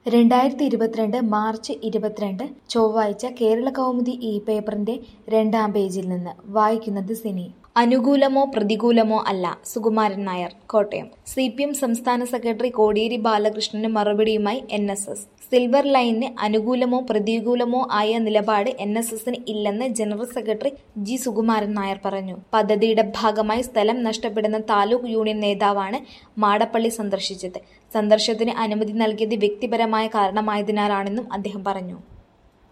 രണ്ടായിരത്തി ഇരുപത്തിരണ്ട് മാർച്ച് ഇരുപത്തിരണ്ട് ചൊവ്വാഴ്ച കേരള കൗമുദി ഈ പേപ്പറിന്റെ രണ്ടാം പേജിൽ നിന്ന് വായിക്കുന്നത് സിനി അനുകൂലമോ പ്രതികൂലമോ അല്ല Sukumaran Nair Kottayam C P M സംസ്ഥാന സെക്രട്ടറി കോടിയേരി ബാലകൃഷ്ണന് മറുപടിയുമായി എൻ എസ് എസ് സിൽവർ ലൈനിന് അനുകൂലമോ പ്രതികൂലമോ ആയ നിലപാട് എൻ എസ് എസിന് ഇല്ലെന്ന് general secretary G Sukumaran Nair പറഞ്ഞു പദ്ധതിയുടെ ഭാഗമായി സ്ഥലം നഷ്ടപ്പെടുന്ന താലൂക്ക് യൂണിയൻ നേതാവാണ് മാടപ്പള്ളി സന്ദർശിച്ചത് സന്ദർശനത്തിന് അനുമതി നൽകിയത് വ്യക്തിപരമായ കാരണമായതിനാലാണെന്നും അദ്ദേഹം പറഞ്ഞു